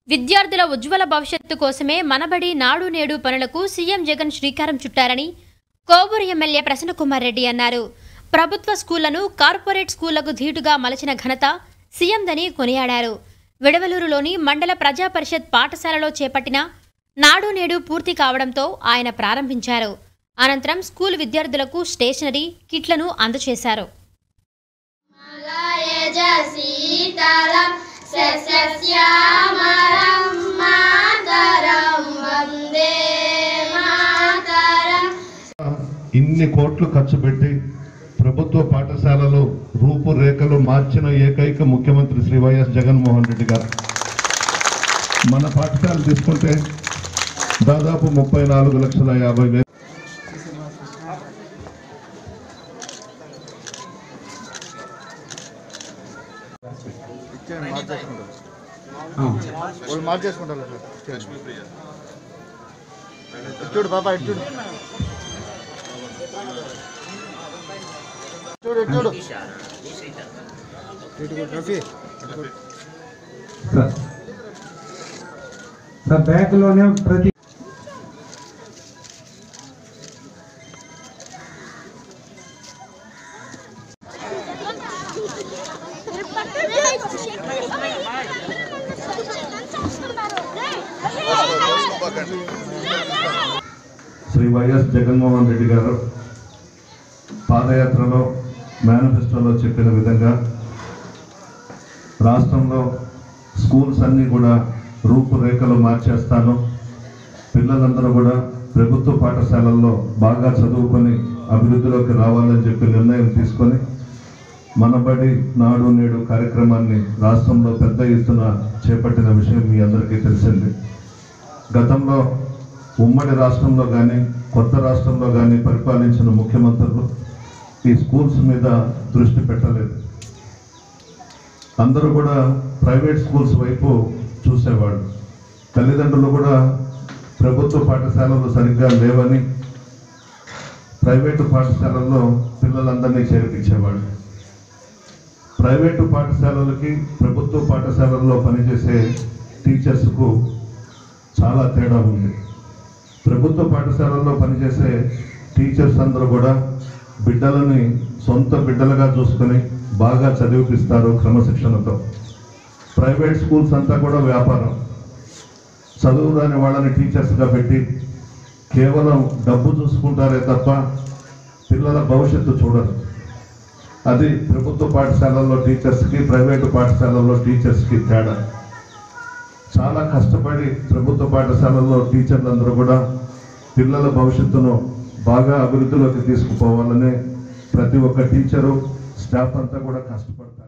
విద్యార్థుల ఉజ్వల భవిష్యత్తు కోసమే మనబడి నాడు నేడు పనులకు సీఎం జగన్ శ్రీకారం చుట్టారని కోవూరు ఎమ్మెల్యే ప్రసన్నకుమార్ రెడ్డి అన్నారు ప్రభుత్వ స్కూళ్లను కార్పొరేట్ స్కూళ్లకు ధీటుగా మలచిన ఘనత సీఎందని కొనియాడారు విడవలూరులోని మండల ప్రజా పరిషత్ పాఠశాలలో చేపట్టిన నాడు నేడు పూర్తి కావడంతో ఆయన ప్రారంభించారు అనంతరం స్కూల్ విద్యార్థులకు స్టేషనరీ కిట్లను అందజేశారు మలయజ సీతలం సస్యశ్యామలం మాతరం వందే మాతరం ఇన్ని కోట్లు ఖర్చు పెట్టి ప్రభుత్వ పాఠశాలలో రూపురేఖలు మార్చిన ఏకైక ముఖ్యమంత్రి శ్రీ వైఎస్ జగన్మోహన్ రెడ్డి గారు మన పాఠశాల తీసుకుంటే దాదాపు ముప్పై నాలుగు లక్షల యాభై వేలు వాళ్ళు మార్చేసుకుంటారు సార్ ఇటు చూడు బాబా ఇటు చూడు చూడు ఇటు చూడు ఇటు చూడు రఫీ సార్ సార్ బ్యాంకులోనే ప్రతి శ్రీ వైఎస్ జగన్మోహన్ రెడ్డి గారు పాదయాత్రలో మేనిఫెస్టోలో చెప్పిన విధంగా రాష్ట్రంలో స్కూల్స్ అన్నీ కూడా రూపురేఖలు మార్చేస్తాను పిల్లలందరూ కూడా ప్రభుత్వ పాఠశాలల్లో బాగా చదువుకొని అభివృద్ధిలోకి రావాలని చెప్పి నిర్ణయం తీసుకొని మనబడి నాడు నేడు కార్యక్రమాన్ని రాష్ట్రంలో పెద్ద ఎత్తున చేపట్టిన విషయం మీ అందరికీ తెలిసింది గతంలో ఉమ్మడి రాష్ట్రంలో కానీ కొత్త రాష్ట్రంలో కానీ పరిపాలించిన ముఖ్యమంత్రులు ఈ స్కూల్స్ మీద దృష్టి పెట్టలేదు అందరూ కూడా ప్రైవేట్ స్కూల్స్ వైపు చూసేవాళ్ళు తల్లిదండ్రులు కూడా ప్రభుత్వ పాఠశాలలు సరిగ్గా లేవని ప్రైవేటు పాఠశాలల్లో పిల్లలందరినీ చేర్పించేవాళ్ళు ప్రైవేటు పాఠశాలలకి ప్రభుత్వ పాఠశాలల్లో పనిచేసే టీచర్స్కు చాలా తేడా ఉంది ప్రభుత్వ పాఠశాలల్లో పనిచేసే టీచర్స్ అందరూ కూడా బిడ్డలని సొంత బిడ్డలుగా చూసుకొని బాగా చదివిపిస్తారు క్రమశిక్షణతో ప్రైవేట్ స్కూల్స్ అంతా కూడా వ్యాపారం చదువు రాని వాళ్ళని టీచర్స్గా పెట్టి కేవలం డబ్బు చూసుకుంటారే తప్ప పిల్లల భవిష్యత్తు చూడరు అది ప్రభుత్వ పాఠశాలల్లో టీచర్స్కి ప్రైవేటు పాఠశాలల్లో టీచర్స్కి తేడా చాలా కష్టపడి ప్రభుత్వ పాఠశాలల్లో టీచర్లందరూ కూడా పిల్లల భవిష్యత్తును బాగా అభివృద్ధిలోకి తీసుకుపోవాలని ప్రతి ఒక్క టీచరు స్టాఫ్ అంతా కూడా కష్టపడతారు